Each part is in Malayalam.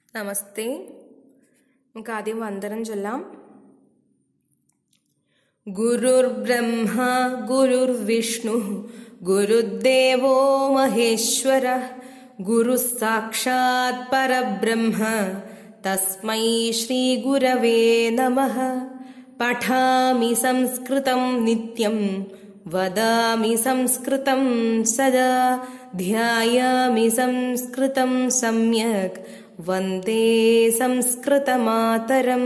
നമസ്തേ നമുക്ക് ആദ്യം വന്ദനം ചൊല്ലാം ഗുരുർബ്രഹ്മ ഗുരുർവിഷ്ണു ഗുരുദേവോ മഹേശ്വര ഗുരു സാക്ഷാത് പരബ്രഹ്മ തസ്മൈ ശ്രീ ഗുരവേ നമഃ പഠാമി സംസ്കൃതം നിത്യം വദാമി സംസ്കൃതം സദാ ധ്യായാമി സംസ്കൃതം സമ്യക് വന്ദേ സംസ്കൃതമാതരം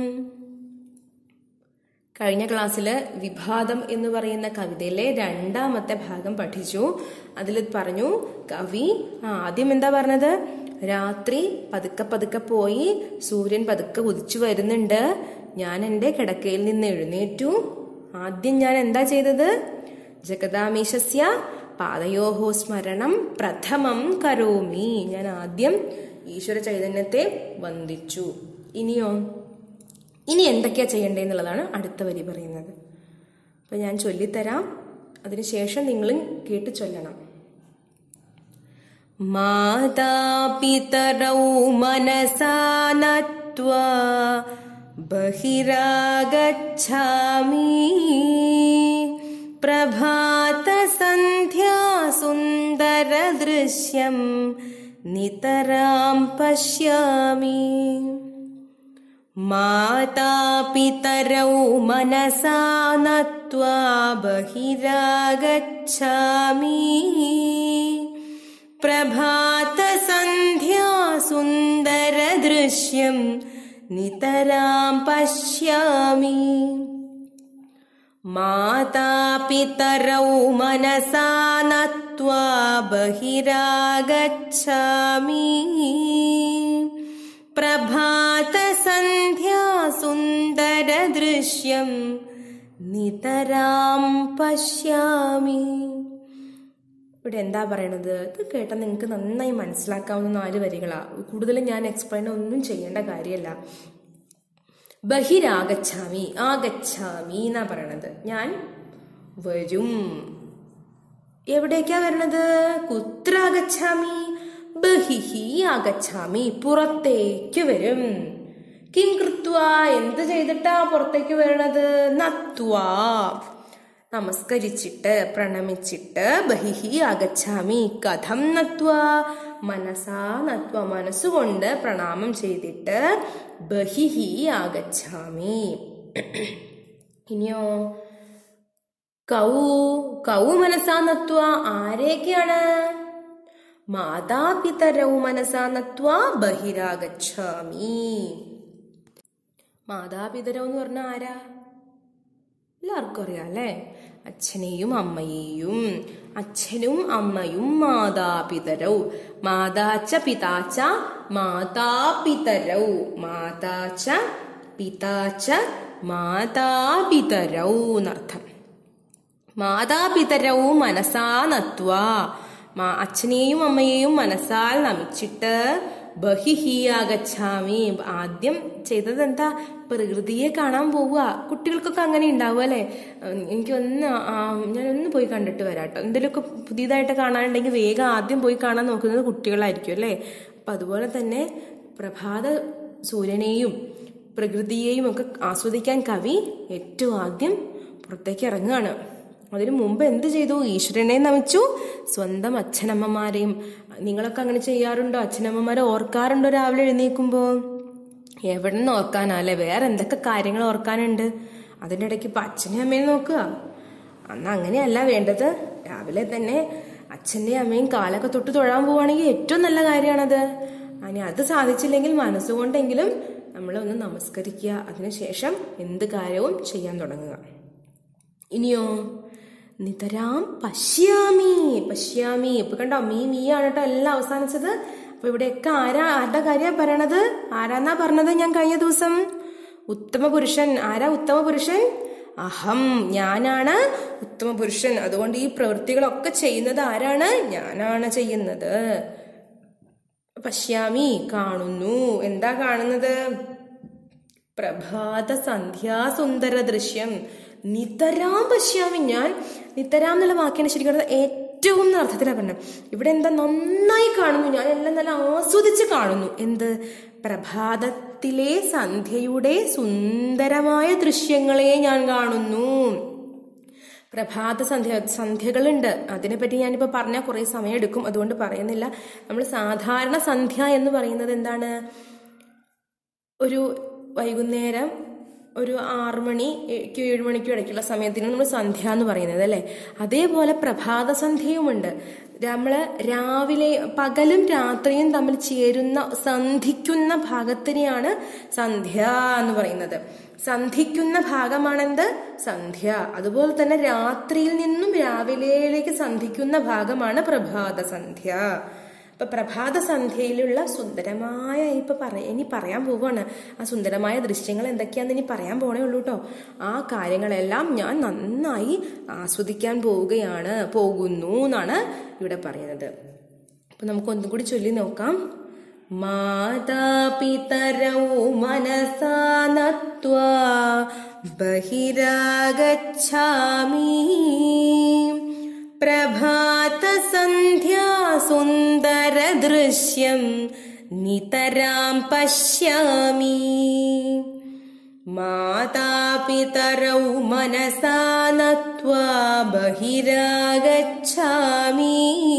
കഴിഞ്ഞ ക്ലാസ്സിൽ വിഭാതം എന്ന് പറയുന്ന കവിതയിലെ രണ്ടാമത്തെ ഭാഗം പഠിച്ചു അതിൽ പറഞ്ഞു കവി ആ, ആദ്യം എന്താ പറഞ്ഞത് രാത്രി പതുക്കെ പതുക്കെ പോയി സൂര്യൻ പതുക്കെ ഉദിച്ചു വരുന്നുണ്ട് ഞാൻ എൻ്റെ കിടക്കയിൽ നിന്ന് എഴുന്നേറ്റു ആദ്യം ഞാൻ എന്താ ചെയ്തത് ജഗദാമീശസ്യ പാദയോഹോ സ്മരണം പ്രഥമം കരോമി ഞാൻ ആദ്യം ഈശ്വര ചൈതന്യത്തെ വന്ദിച്ചു ഇനിയോ ഇനി എന്തൊക്കെയാ ചെയ്യേണ്ടതെന്നുള്ളതാണ് അടുത്ത വരി പറയുന്നത് അപ്പൊ ഞാൻ ചൊല്ലിത്തരാം അതിനുശേഷം നിങ്ങളും കേട്ട് ചൊല്ലണം മാതാപിതരൗ മനസാ നത്വാ ബഹിരാഗച്ഛാമി പ്രഭാതസന്ധ്യാ സുന്ദരദൃശ്യം നിതരാം പശ്യാമി मातापितरौ मनसा नत्वा बहिरागच्छामि प्रभातसन्ध्या सुन्दरदृश्यं नितरां पश्यामि मातापितरौ मनसा नत्वा बहिरागच्छामि പ്രഭാതസന്ധ്യാ സുന്ദരദൃശ്യം നിതരാം പശ്യാമി ഇവിടെ എന്താ പറയണത് ഇത് കേട്ടാൽ നിങ്ങൾക്ക് നന്നായി മനസ്സിലാക്കാവുന്ന നാല് വരികളാ കൂടുതലും ഞാൻ എക്സ്പ്ലെയിൻ ഒന്നും ചെയ്യേണ്ട കാര്യമല്ല ബഹിരാഗച്ഛാമി ആഗച്ഛാമി എന്നാ പറയണത് ഞാൻ വരും എവിടേക്കാ വരണത് കുത്രാഗച്ഛാമി ബഹിഹി ആഗച്ഛാമി പുറത്തേക്ക് വരും കിം കൃത്വ എന്ത് ചെയ്തിട്ടാ പുറത്തേക്ക് വരണത് നത്വാ നമസ്കരിച്ചിട്ട് പ്രണമിച്ചിട്ട് ബഹിഹി ആഗച്ഛാമി കഥം നത്വ മനസാ നത്വ മനസ്സുകൊണ്ട് പ്രണാമം ചെയ്തിട്ട് ബഹിഹി ആഗച്ഛാമി ഇനിയോ കൗ കൗ മനസാ നത്വ ആരെയൊക്കെയാണ് മാതാപിതരൗ മനസാ നത്വാ ബഹിരാഗച്ഛാമി മാതാപിതരൗ എന്ന് പറഞ്ഞാൽ ആരാ എല്ലാവർക്കും അറിയാം അല്ലേ അച്ഛനെയും അമ്മയെയും അച്ഛനും അമ്മയും മാതാപിതരൗ മാതാച്ച പിതാച്ച മാതാപിതരൗ മാതാച്ച പിതാച്ച മാതാപിതരൗ എന്നർത്ഥം മാതാപിതരൗ മനസാ നത്വാ മാ അച്ഛനെയും അമ്മയെയും മനസ്സാൽ നമിച്ചിട്ട് ബഹിഹി ആഗച്ഛാമി ആദ്യം ചെയ്തത് എന്താ പ്രകൃതിയെ കാണാൻ പോവുക കുട്ടികൾക്കൊക്കെ അങ്ങനെ ഉണ്ടാവും അല്ലെ എനിക്കൊന്ന് ആ, ഞാനൊന്ന് പോയി കണ്ടിട്ട് വരാം കേട്ടോ എന്തെങ്കിലുമൊക്കെ പുതിയതായിട്ട് കാണാനുണ്ടെങ്കിൽ വേഗം ആദ്യം പോയി കാണാൻ നോക്കുന്നത് കുട്ടികളായിരിക്കും അല്ലേ അപ്പൊ അതുപോലെ തന്നെ പ്രഭാത സൂര്യനെയും പ്രകൃതിയെയും ഒക്കെ ആസ്വദിക്കാൻ കവി ഏറ്റവും ആദ്യം പുറത്തേക്ക് ഇറങ്ങുകയാണ് അതിനു മുമ്പ് എന്ത് ചെയ്തു ഈശ്വരനെ നമിച്ചു സ്വന്തം അച്ഛനമ്മമാരെയും നിങ്ങളൊക്കെ അങ്ങനെ ചെയ്യാറുണ്ടോ അച്ഛനമ്മമാരെ ഓർക്കാറുണ്ടോ രാവിലെ എഴുന്നേൽക്കുമ്പോ എവിടെ നിന്ന് ഓർക്കാനല്ലേ വേറെ എന്തൊക്കെ കാര്യങ്ങൾ ഓർക്കാനുണ്ട് അതിൻ്റെ ഇടയ്ക്ക് ഇപ്പൊ അച്ഛനെയും അമ്മയും നോക്കുക അന്ന് അങ്ങനെയല്ല വേണ്ടത് രാവിലെ തന്നെ അച്ഛൻ്റെയും അമ്മയും കാലൊക്കെ തൊട്ട് തൊഴാൻ പോവുകയാണെങ്കിൽ ഏറ്റവും നല്ല കാര്യമാണത് ഇനി അത് സാധിച്ചില്ലെങ്കിൽ മനസ്സുകൊണ്ടെങ്കിലും നമ്മളൊന്ന് നമസ്കരിക്കുക അതിനുശേഷം എന്ത് കാര്യവും ചെയ്യാൻ തുടങ്ങുക ഇനിയോ നിതരാം പശ്യാമി പശ്യാമി ഇപ്പൊ കണ്ടോ മീ മീ ആണ് കേട്ടോ എല്ലാം അവസാനിച്ചത് അപ്പൊ ഇവിടെയൊക്കെ ആരാ ആരുടെ കാര്യ പറയണത് ആരാന്നാ പറഞ്ഞത് ഞാൻ കഴിഞ്ഞ ദിവസം ഉത്തമ പുരുഷൻ ആരാ ഉത്തമ പുരുഷൻ അഹം ഞാനാണ് ഉത്തമ പുരുഷൻ അതുകൊണ്ട് ഈ പ്രവൃത്തികളൊക്കെ ചെയ്യുന്നത് ആരാണ് ഞാനാണ് ചെയ്യുന്നത് പശ്യാമി കാണുന്നു എന്താ കാണുന്നത് പ്രഭാത സന്ധ്യാസുന്ദര ദൃശ്യം നിതരാം പശ്യാമി ഞാൻ നിതരാം എന്നുള്ള വാക്കിയാണ് ശരിക്കും പറഞ്ഞാൽ ഏറ്റവും എന്ന അർത്ഥത്തിലാണ് പറഞ്ഞത് ഇവിടെ എന്താ നന്നായി കാണുന്നു ഞാൻ എല്ലാം നല്ല ആസ്വദിച്ച് കാണുന്നു എന്ത് പ്രഭാതത്തിലെ സന്ധ്യയുടെ സുന്ദരമായ ദൃശ്യങ്ങളെ ഞാൻ കാണുന്നു പ്രഭാത സന്ധ്യ സന്ധ്യകളുണ്ട് അതിനെപ്പറ്റി ഞാനിപ്പോൾ പറഞ്ഞാൽ കുറേ സമയം എടുക്കും അതുകൊണ്ട് പറയുന്നില്ല നമ്മൾ സാധാരണ സന്ധ്യ എന്ന് പറയുന്നത് എന്താണ് ഒരു വൈകുന്നേരം ഒരു ആറു മണിക്ക് ഏഴ് മണിക്കും ഇടയ്ക്കുള്ള സമയത്തിന് നമ്മൾ സന്ധ്യ എന്ന് പറയുന്നത് അല്ലേ അതേപോലെ പ്രഭാത സന്ധ്യയുമുണ്ട് നമ്മൾ രാവിലെ പകലും രാത്രിയും തമ്മിൽ ചേരുന്ന സന്ധിക്കുന്ന ഭാഗത്തിനെയാണ് സന്ധ്യ എന്ന് പറയുന്നത് സന്ധിക്കുന്ന ഭാഗമാണെന്ത് സന്ധ്യ അതുപോലെ തന്നെ രാത്രിയിൽ നിന്നും രാവിലെയിലേക്ക് സന്ധിക്കുന്ന ഭാഗമാണ് പ്രഭാത സന്ധ്യ അപ്പൊ പ്രഭാത സന്ധ്യയിലുള്ള സുന്ദരമായ ഇപ്പൊ പറ ഇനി പറയാൻ പോവാണ് ആ സുന്ദരമായ ദൃശ്യങ്ങൾ എന്തൊക്കെയാന്ന് ഇനി പറയാൻ പോണേ ഉള്ളൂ കേട്ടോ ആ കാര്യങ്ങളെല്ലാം ഞാൻ നന്നായി ആസ്വദിക്കാൻ പോവുകയാണ് പോകുന്നു എന്നാണ് ഇവിടെ പറയുന്നത് അപ്പൊ നമുക്ക് ഒന്നും കൂടി ചൊല്ലി നോക്കാം മാതാപിതരൗ മനസാ നത്വാ ബഹിരാഗച്ഛാമി प्रभातसन्ध्या सुन्दरदृश्यम् नितरां पश्यामि मातापितरौ मनसा नत्वा बहिरागच्छामि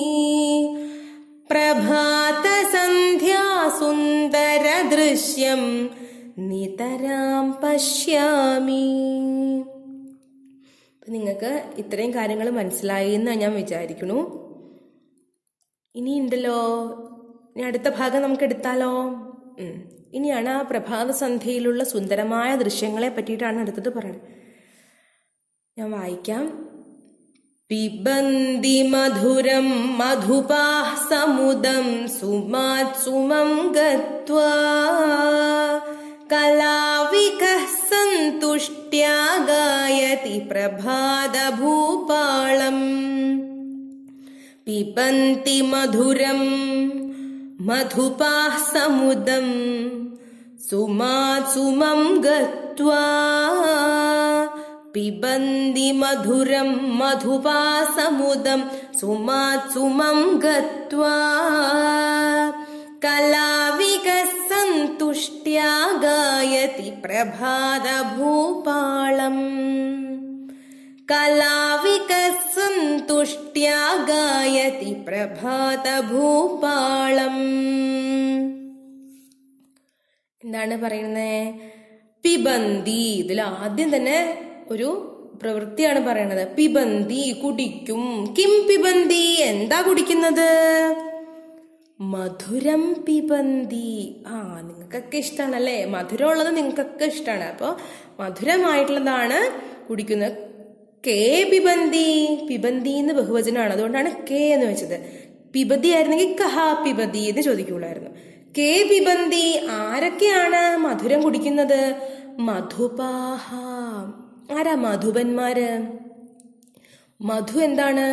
प्रभातसन्ध्या सुन्दरदृश्यम् नितरां पश्यामि അപ്പൊ നിങ്ങൾക്ക് ഇത്രയും കാര്യങ്ങൾ മനസ്സിലായി എന്ന് ഞാൻ വിചാരിക്കണു ഇനി ഉണ്ടല്ലോ ഇനി അടുത്ത ഭാഗം നമുക്ക് എടുത്താലോ ഉം. ഇനിയാണ് ആ പ്രഭാത സന്ധ്യയിലുള്ള സുന്ദരമായ ദൃശ്യങ്ങളെ പറ്റിയിട്ടാണ് അടുത്തത് പറയുന്നത് ഞാൻ വായിക്കാം പിബന്തി മധുരം മധുപാः സമുദം സുമാത് സുമം ഗത്വാ കലാവികः സന്തുഷ്ട്യാ ഗായതി പ്രഭാതഭൂപാളം പിബന്തി മധുരം മധുപാः സമുദം സുമാത് സുമം ഗത്വാ പിബന്തി മധുരം മധുപാസമുദം സുമാത് സുമം ഗത്വാ കലാവികസന്തുഷ്ട്യാ ഗായതി പ്രഭാതഭൂപാളം കലാവികസന്തുഷ്ട്യാ ഗായതി പ്രഭാതഭൂപാളം എന്താണ് പറയുന്നത് പിബന്തി ഇതിൽ ആദ്യം തന്നെ ഒരു പ്രവൃത്തിയാണ് പറയണത് പിബന്തി കുടിക്കും കിം പിബന്തി എന്താ കുടിക്കുന്നത് മധുരം പിബന്തി ആ നിങ്ങൾക്കൊക്കെ ഇഷ്ടമാണല്ലേ മധുരം ഉള്ളത് നിങ്ങൾക്കൊക്കെ ഇഷ്ടമാണ് അപ്പോൾ മധുരമായിട്ടുള്ളതാണ് കുടിക്കുന്നത് കേ പിബന്തി പിബന്തി എന്ന് ബഹുവചനമാണ് അതുകൊണ്ടാണ് കേ എന്ന് വെച്ചത് പിബന്തി ആയിരുന്നെങ്കിൽ കഹാ പിബന്തി എന്ന് ചോദിക്കുള്ളായിരുന്നു കേ പിബന്തി ആരൊക്കെയാണ് മധുരം കുടിക്കുന്നത് മധുപാഹ ആരാ മധുബന്മാര് മധു എന്താണ്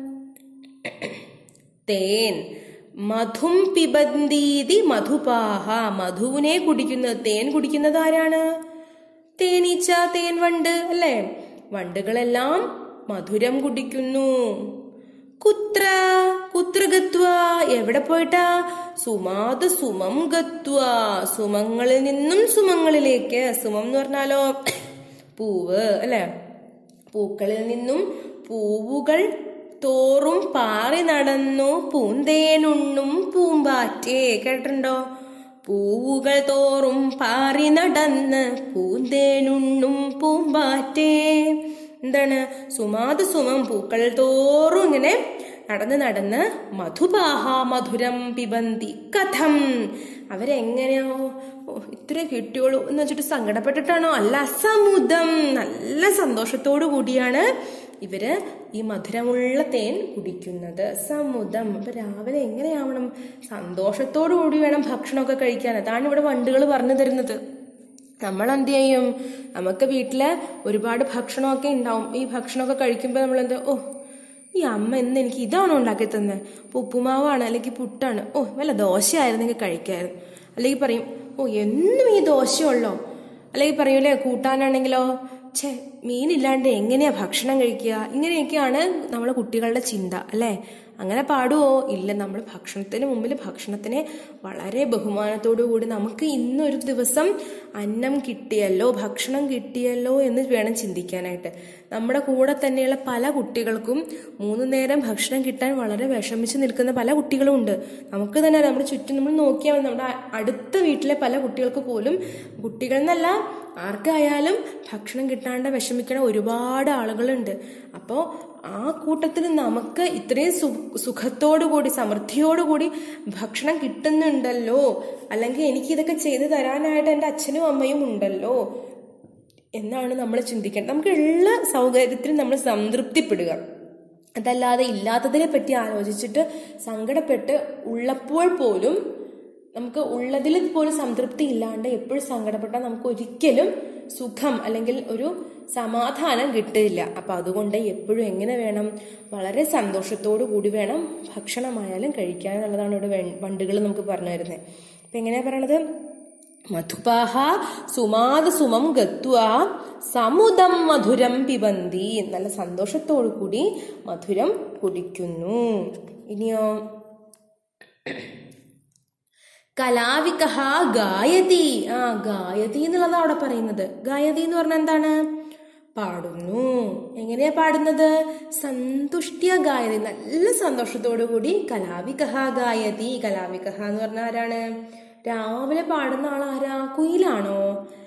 തേൻ മധും പിബന്തീതി മധുപാഹ മധുവിനെ കുടിക്കുന്നത് തേൻ കുടിക്കുന്നത് ആരാണ് തേനീച്ച തേൻ വണ്ട് അല്ലേ വണ്ടുകളെല്ലാം മധുരം കുടിക്കുന്നു കുത്ര കുത്ര ഗത്വ എവിടെ പോയിട്ടാ സുമാത് സുമം ഗത്വ സുമങ്ങളിൽ നിന്നും സുമങ്ങളിലേക്ക് സുമം എന്ന് പറഞ്ഞാലോ പൂവ് അല്ലെ പൂക്കളിൽ നിന്നും പൂവുകൾ തോറും പാറി നടന്നു പൂന്തേനുണ്ണും പൂമ്പാറ്റേ കേട്ടിട്ടുണ്ടോ പൂവുകൾ തോറും പാറി നടന്ന് പൂന്തേനുണ്ണും പൂമ്പാറ്റേ എന്താണ് സുമാത് സുമം പൂക്കൾ തോറും ഇങ്ങനെ നടന്ന് നടന്ന് മധുപാഹ മധുരം പിബന്തി കഥം അവരെങ്ങനെയോ ഓ ഇത്ര കിട്ടിയോളൂ എന്ന് വെച്ചിട്ട് സങ്കടപ്പെട്ടിട്ടാണോ അല്ല സമുദം നല്ല സന്തോഷത്തോടു കൂടിയാണ് ഇവര് ഈ മധുരമുള്ള തേൻ കുടിക്കുന്നത് സമുദം അപ്പൊ രാവിലെ എങ്ങനെയാവണം സന്തോഷത്തോടു കൂടി വേണം ഭക്ഷണമൊക്കെ കഴിക്കാൻ അതാണ് ഇവിടെ വണ്ടുകൾ പറഞ്ഞു തരുന്നത് നമ്മൾ എന്ത് ചെയ്യും നമുക്ക് വീട്ടില് ഒരുപാട് ഭക്ഷണമൊക്കെ ഉണ്ടാവും ഈ ഭക്ഷണമൊക്കെ കഴിക്കുമ്പോൾ നമ്മൾ എന്ത് ഓ ഈ അമ്മ എന്ന് എനിക്ക് ഇതാണോ ഉണ്ടാക്കി തന്നെ ഇപ്പൊ ഉപ്പുമാവാണ് അല്ലെങ്കിൽ പുട്ടാണ് ഓ വല്ല ദോശയായിരുന്നെങ്കിൽ കഴിക്കായിരുന്നു അല്ലെങ്കിൽ പറയും ഓ എന്നും ഈ ദോശയുള്ളോ അല്ലെങ്കിൽ പറയൂലേ കൂട്ടാനാണെങ്കിലോ ഛേ മീനില്ലാണ്ട് എങ്ങനെയാ ഭക്ഷണം കഴിക്കുക ഇങ്ങനെയൊക്കെയാണ് നമ്മളെ കുട്ടികളുടെ ചിന്ത അല്ലേ അങ്ങനെ പാടുവോ ഇല്ല നമ്മൾ ഭക്ഷണത്തിന് മുമ്പിൽ ഭക്ഷണത്തിനെ വളരെ ബഹുമാനത്തോടു കൂടി നമുക്ക് ഇന്നൊരു ദിവസം അന്നം കിട്ടിയല്ലോ ഭക്ഷണം കിട്ടിയല്ലോ എന്ന് വേണം ചിന്തിക്കാനായിട്ട് നമ്മുടെ കൂടെ തന്നെയുള്ള പല കുട്ടികൾക്കും മൂന്ന് നേരം ഭക്ഷണം കിട്ടാൻ വളരെ വിഷമിച്ച് നിൽക്കുന്ന പല കുട്ടികളും ഉണ്ട് നമുക്ക് തന്നെ അറിയാം, നമ്മുടെ ചുറ്റും നമ്മൾ നോക്കിയാൽ മതി നമ്മുടെ അടുത്ത വീട്ടിലെ പല കുട്ടികൾക്ക് പോലും കുട്ടികൾ എന്നല്ല ആർക്കായാലും ഭക്ഷണം കിട്ടാണ്ട് വിഷമിക്കണ ഒരുപാട് ആളുകളുണ്ട് അപ്പോൾ ആ കൂട്ടത്തിൽ നമുക്ക് ഇത്രയും സു സുഖത്തോടു കൂടി സമൃദ്ധിയോടു കൂടി ഭക്ഷണം കിട്ടുന്നുണ്ടല്ലോ അല്ലെങ്കിൽ എനിക്ക് ഇതൊക്കെ ചെയ്തു തരാനായിട്ട് എൻ്റെ അച്ഛനും അമ്മയും ഉണ്ടല്ലോ എന്നാണ് നമ്മൾ ചിന്തിക്കേണ്ടത് നമുക്ക് ഉള്ള സൗകര്യത്തിനും നമ്മൾ സംതൃപ്തിപ്പെടുക അതല്ലാതെ ഇല്ലാത്തതിനെ പറ്റി ആലോചിച്ചിട്ട് സങ്കടപ്പെട്ട് ഉള്ളപ്പോൾ പോലും നമുക്ക് ഉള്ളതിൽ പോലും സംതൃപ്തി ഇല്ലാണ്ട് എപ്പോഴും സങ്കടപ്പെട്ടാൽ നമുക്ക് ഒരിക്കലും സുഖം അല്ലെങ്കിൽ ഒരു സമാധാനം കിട്ടില്ല അപ്പൊ അതുകൊണ്ട് എപ്പോഴും എങ്ങനെ വേണം വളരെ സന്തോഷത്തോടു കൂടി വേണം ഭക്ഷണമായാലും കഴിക്കാൻ എന്നുള്ളതാണ് ഇവിടെ വണ്ടുകൾ നമുക്ക് പറഞ്ഞു തരുന്നത് അപ്പൊ എങ്ങനെയാ പറയണത് മധുപാഹ സുമാത സുമം ഗത്വ സമുദം മധുരം പിബന്തി നല്ല സന്തോഷത്തോടു കൂടി മധുരം കുടിക്കുന്നു ഇനിയോ കലാവികഹ ഗായതി ആ ഗായതി എന്നുള്ളതാണ് അവിടെ പറയുന്നത് ഗായതി എന്ന് പറഞ്ഞാൽ എന്താണ് പാടുന്നു എങ്ങനെയാ പാടുന്നത് സന്തുഷ്ടിയ ഗായതി നല്ല സന്തോഷത്തോടു കൂടി കലാവികഹ ഗായതി കലാവികഹ എന്ന് പറഞ്ഞാൽ ആരാണ് രാവിലെ പാടുന്ന ആൾ ആരാ കുയിലാണോ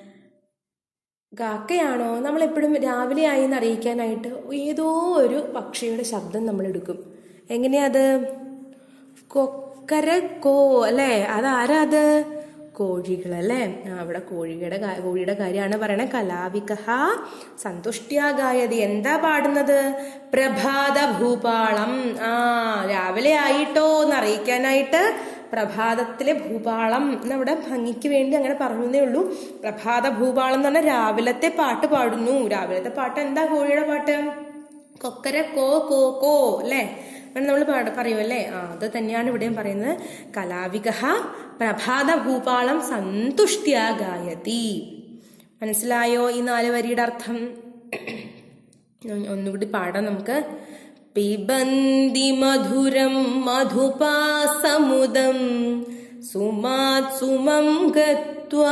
കാക്കയാണോ നമ്മൾ എപ്പോഴും രാവിലെ ആയി എന്ന് അറിയിക്കാനായിട്ട് ഏതോ ഒരു പക്ഷിയുടെ ശബ്ദം നമ്മൾ എടുക്കും എങ്ങനെയാ അത് കൊക്കരക്കോ അല്ലേ അതാരാ അത് കോഴികളല്ലേ ആ അവിടെ കോഴിയുടെ കാ- കോഴിയുടെ കാര്യമാണ് പറയണത് കലാവികഹ സന്തുഷ്ട്യാഗായതി എന്താ പാടുന്നത് പ്രഭാത ഭൂപാളം ആ രാവിലെ ആയിട്ടോ എന്ന് അറിയിക്കാനായിട്ട് പ്രഭാതത്തിലെ ഭൂപാളം എന്നവിടെ ഭംഗിക്ക് വേണ്ടി അങ്ങനെ പറഞ്ഞേ ഉള്ളൂ പ്രഭാത ഭൂപാളം എന്ന് പറഞ്ഞാൽ രാവിലത്തെ പാട്ട് പാടുന്നു രാവിലത്തെ പാട്ട് എന്താ കോഴിയുടെ പാട്ട് കൊക്കര കോ കോ കോ അല്ലേ അങ്ങനെ നമ്മൾ പാട പറയുമല്ലേ ആ അത് തന്നെയാണ് ഇവിടെയും പറയുന്നത് കലാവികഹ പ്രഭാത ഭൂപാളം സന്തുഷ്ട്യാ ഗായതി മനസ്സിലായോ ഈ നാല് വരിയുടെ അർത്ഥം ഒന്ന് ഒന്നുകൂടി പാടാം നമുക്ക് പിബന്തി മധുരം മധുപാസമുദം സുമാത് സുമം ഗത്വാ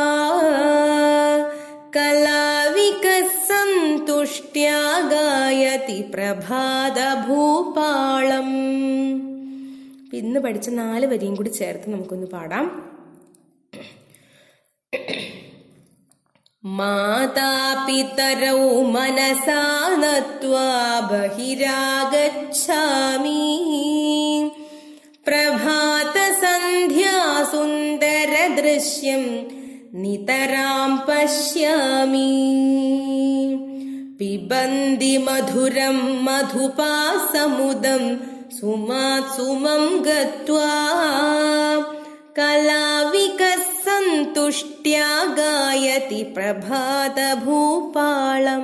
കലാവിക സന്തുഷ്ട്യാ ഗായതി പ്രഭാത ഭൂപാളം ഇന്ന് പഠിച്ച നാല് വരിയും കൂടി ചേർത്ത് നമുക്കൊന്ന് പാടാം മാതാപിതരൗ മനസാ നത്വാ ബഹിരാഗച്ഛാമി പ്രഭാത സന്ധ്യാ സുന്ദര ദൃശ്യം നിതരാം പശ്യാമി പിബന്തി മധുരം മധുപാസമുദം സുമാത് സുമം ഗത്വാ കലാവിക സന്തുഷ്ട്യാ ഗായതി പ്രഭാത ഭൂപാളം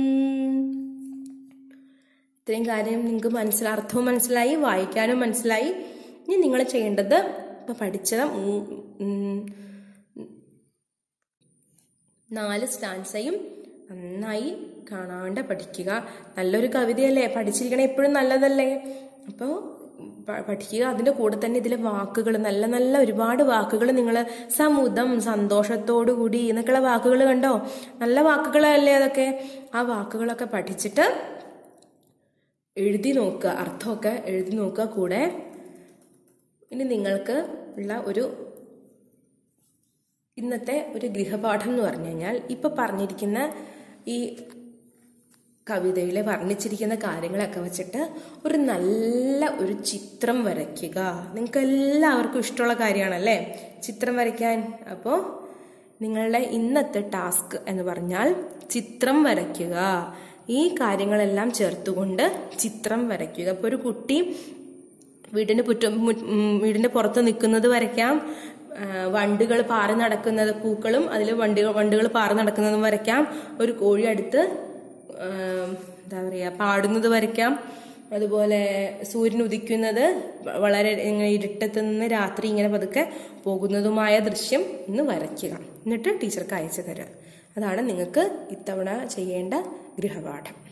ഇത്രയും കാര്യം നിങ്ങൾക്ക് മനസ്സിലാ അർത്ഥവും മനസ്സിലായി വായിക്കാനും മനസ്സിലായി ഇനി നിങ്ങൾ ചെയ്യേണ്ടത് ഇപ്പൊ പഠിച്ച മൂ- ഉം, നാല് സ്റ്റാൻസയും നന്നായി കാണാണ്ട് പഠിക്കുക നല്ലൊരു കവിതയല്ലേ പഠിച്ചിരിക്കണേ എപ്പോഴും നല്ലതല്ലേ അപ്പോൾ പഠിക്കുക അതിൻ്റെ കൂടെ തന്നെ ഇതിലെ വാക്കുകൾ നല്ല നല്ല ഒരുപാട് വാക്കുകൾ നിങ്ങൾ സമുദം സന്തോഷത്തോടു കൂടി എന്നൊക്കെയുള്ള വാക്കുകൾ കണ്ടോ നല്ല വാക്കുകളല്ലേ അതൊക്കെ ആ വാക്കുകളൊക്കെ പഠിച്ചിട്ട് എഴുതി നോക്കുക അർത്ഥമൊക്കെ എഴുതി നോക്കുക കൂടെ ഇനി നിങ്ങൾക്ക് ഉള്ള ഒരു ഇന്നത്തെ ഒരു ഗൃഹപാഠം എന്ന് പറഞ്ഞു കഴിഞ്ഞാൽ ഇപ്പൊ പറഞ്ഞിരിക്കുന്ന ഈ കവിതയിലെ വർണ്ണിച്ചിരിക്കുന്ന കാര്യങ്ങളൊക്കെ വെച്ചിട്ട് ഒരു നല്ല ഒരു ചിത്രം വരയ്ക്കുക നിങ്ങൾക്ക് എല്ലാവർക്കും ഇഷ്ടമുള്ള കാര്യമാണല്ലേ ചിത്രം വരയ്ക്കാൻ അപ്പോൾ നിങ്ങളുടെ ഇന്നത്തെ ടാസ്ക് എന്ന് പറഞ്ഞാൽ ചിത്രം വരയ്ക്കുക ഈ കാര്യങ്ങളെല്ലാം ചേർത്തുകൊണ്ട് ചിത്രം വരയ്ക്കുക അപ്പോൾ ഒരു കുട്ടി വീടിന്റെ പുറ്റം മു- ഉം, വീടിന്റെ പുറത്ത് നിൽക്കുന്നത് വരയ്ക്കാം വണ്ടുകൾ പാറി നടക്കുന്നത് പൂക്കളും അതിൽ വണ്ടികൾ വണ്ടുകൾ പാറി നടക്കുന്നതും വരയ്ക്കാം ഒരു കോഴി അടുത്ത് ആ, എന്താ പറയുക പാടുന്നത് വരയ്ക്കാം അതുപോലെ സൂര്യൻ ഉദിക്കുന്നത് വളരെ ഇങ്ങനെ ഇരുട്ടത്ത് നിന്ന് രാത്രി ഇങ്ങനെ പതുക്കെ പോകുന്നതുമായ ദൃശ്യം ഇന്ന് വരയ്ക്കുക എന്നിട്ട് ടീച്ചർക്ക് അയച്ചു തരാം അതാണ് നിങ്ങൾക്ക് ഇത്തവണ ചെയ്യേണ്ട ഗൃഹപാഠം